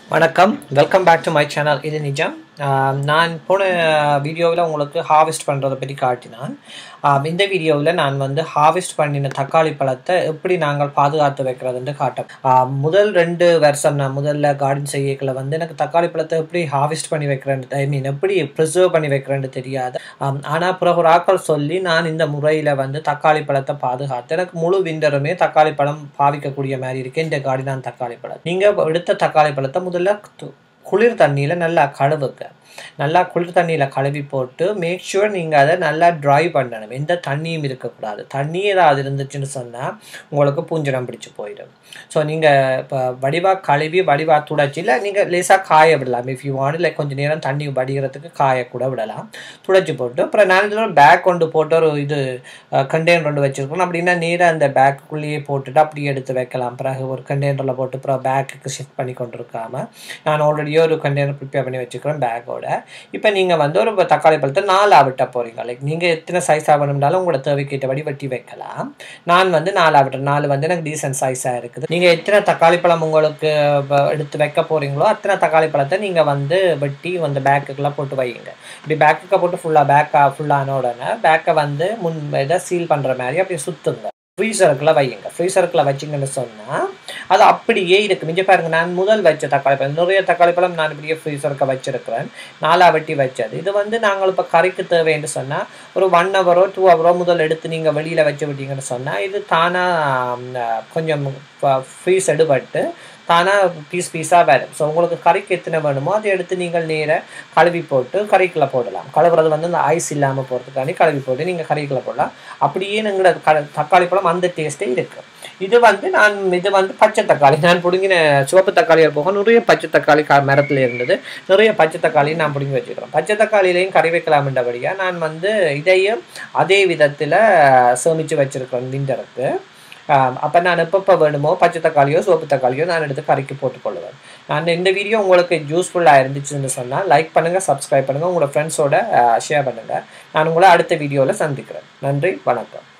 வணக்கம் welcome back to my channel இது நிஜம் ஆம், நான் போன வீடியோவில் உங்களுக்கு ஹார்வெஸ்ட் பண்ணுறதை பற்றி காட்டினான் ஆம், இந்த வீடியோவில் நான் வந்து ஹார்வெஸ்ட் பண்ணின தக்காளி பழத்தை எப்படி நாங்கள் பாதுகாத்து வைக்கிறதுன்னு காட்டேன் ஆம், முதல் ரெண்டு வருஷம் நான் முதல்ல கார்டன் செய்யக்கல வந்து எனக்கு தக்காளி பழத்தை எப்படி ஹார்வெஸ்ட் பண்ணி வைக்கிறேன்னு ஐ மீன் எப்படி ப்ரிசர்வ் பண்ணி வைக்கிறேன்னு தெரியாது ஆனால் பிறகு ஒரு ஆக்கள் சொல்லி நான் இந்த முறையில் வந்து தக்காளி பழத்தை பாதுகாத்து எனக்கு முழு விண்டருமே தக்காளி பழம் பாவிக்கக்கூடிய மாதிரி இருக்கு இந்த கார்டினான் தக்காளி பழம் நீங்கள் எடுத்த தக்காளி பழத்தை முதல்ல து- குளிர் தண்ணியில் நல்லா கழுவுங்க நல்லா குளிர் தண்ணியில் கழுவி போட்டு மேக் ஷூர் நீங்கள் அதை நல்லா ட்ரை பண்ணணும் எந்த தண்ணியும் இருக்கக்கூடாது தண்ணி ஏதாவது இருந்துச்சுன்னு சொன்னால் உங்களுக்கு பூஞ்சனம் பிடிச்சு போயிடும் ஸோ நீங்கள் இப்போ வடிவாக கழுவி வடிவாக துடைச்சி இல்லை நீங்கள் லேசாக காய விடலாம் இஃப் யூ வாண்ட் இல்லை கொஞ்சம் நேரம் தண்ணி வடிகிறதுக்கு காய கூட விடலாம் துடைச்சி போட்டு அப்புறம் நான் பேக் கொண்டு போட்டு ஒரு இது கண்டெய்னர் கொண்டு வச்சுருக்கணும் அப்படின்னா நேராக அந்த பேக்குள்ளேயே போட்டுட்டு அப்படியே எடுத்து வைக்கலாம் பிறகு ஒரு கண்டெய்னரில் போட்டு அப்புறம் பேக்குக்கு ஷிஃப்ட் பண்ணி கொண்டு இருக்காம நான் ஆல்ரெடியே ஒரு கண்டெய்னர் ப்ரிப்பேர் பண்ணி வச்சுக்கிறேன் பேக்கோட இப்போ நீங்கள் வந்து ஒரு தக்காளி பழத்தை நாலா விட்ட போகிறீங்க லைக் நீங்கள் எத்தனை சைஸ் ஆகணும்னாலும் உங்களோட தேவைக்கேற்றபடி வெட்டி வைக்கலாம் நான் வந்து நாலா விட்டுறேன் நாலு வந்து எனக்கு டீசென்ட் சைஸாக இருக்குது நீங்கள் எத்தனை தக்காளி பழம் உங்களுக்கு வ- எடுத்து வைக்க போகிறீங்களோ அத்தனை தக்காளி பழத்தை நீங்கள் வந்து வெட்டி அந்த பேக்குக்கெல்லாம் போட்டு வைங்க இப்படி பேக்குக்கு போட்டு ஃபுல்லாக பேக்காக ஃபுல்லான உடனே பேக்கை வந்து முன் இதை சீல் பண்ணுற மாதிரி அப்படியே சுற்றுங்க ஃப்ரீசருக்குள்ள வையுங்க ஃப்ரீசருக்குள்ள வச்சிங்கன்னு சொன்னால் அது அப்படியே இருக்கு மிஞ்ச பாருங்க நான் முதல் வச்ச தக்காளி பழம் நிறைய தக்காளி பழம் நான் இப்படியே ஃப்ரீசருக்கு வச்சிருக்கிறேன் நாலா வெட்டி வச்சது இது வந்து நாங்கள் இப்போ கறிக்கு தேவைன்னு சொன்னால் ஒரு ஒன் ஹவரோ டூ ஹவரோ முதல் எடுத்து நீங்கள் வெளியில் வச்சு விட்டீங்கன்னு சொன்னால் இது தானாக கொஞ்சம் ஃப்ரீஸ் எடுபட்டு தானாக பீஸ் பீஸாக வரும் ஸோ உங்களுக்கு கறிக்கு எத்தனை வேணுமோ அதை எடுத்து நீங்கள் நேராக கழுவி போட்டு கறிக்குள்ள போடலாம் கழுவுறது வந்து அந்த ஐஸ் இல்லாமல் போகிறதுக்காண்டி கழுவி போட்டு நீங்கள் கறிக்குள்ள போடலாம் அப்படியே எங்களோட க தக்காளி பழம் அந்த டேஸ்ட்டே இருக்குது இது வந்து நான் இது வந்து பச்சை தக்காளி நான் பிடுங்கின சிவப்பு தக்காளியை போக நிறைய பச்சை தக்காளி கா மரத்தில் இருந்தது நிறைய பச்சை தக்காளி நான் பிடுங்கி வச்சுக்கிறேன் பச்சை தக்காளியிலையும் கறி வைக்கலாம்ன்றபடியாக நான் வந்து இதையும் அதே விதத்தில் சேமித்து வச்சுருக்கேன் விண்டருக்கு அப்போ நான் எப்பப்போ வேணுமோ பச்சை தக்காளியோ சிவப்பு தக்காளியோ நான் எடுத்து கறிக்கு போட்டுக்கொள்ளுவேன் நான் இந்த வீடியோ உங்களுக்கு யூஸ்ஃபுல்லாக இருந்துச்சுன்னு சொன்னால் லைக் பண்ணுங்கள் சப்ஸ்கிரைப் பண்ணுங்கள் உங்களோட ஃப்ரெண்ட்ஸோட ஷேர் பண்ணுங்கள் நான் உங்களை அடுத்த வீடியோவில் சந்திக்கிறேன் நன்றி வணக்கம்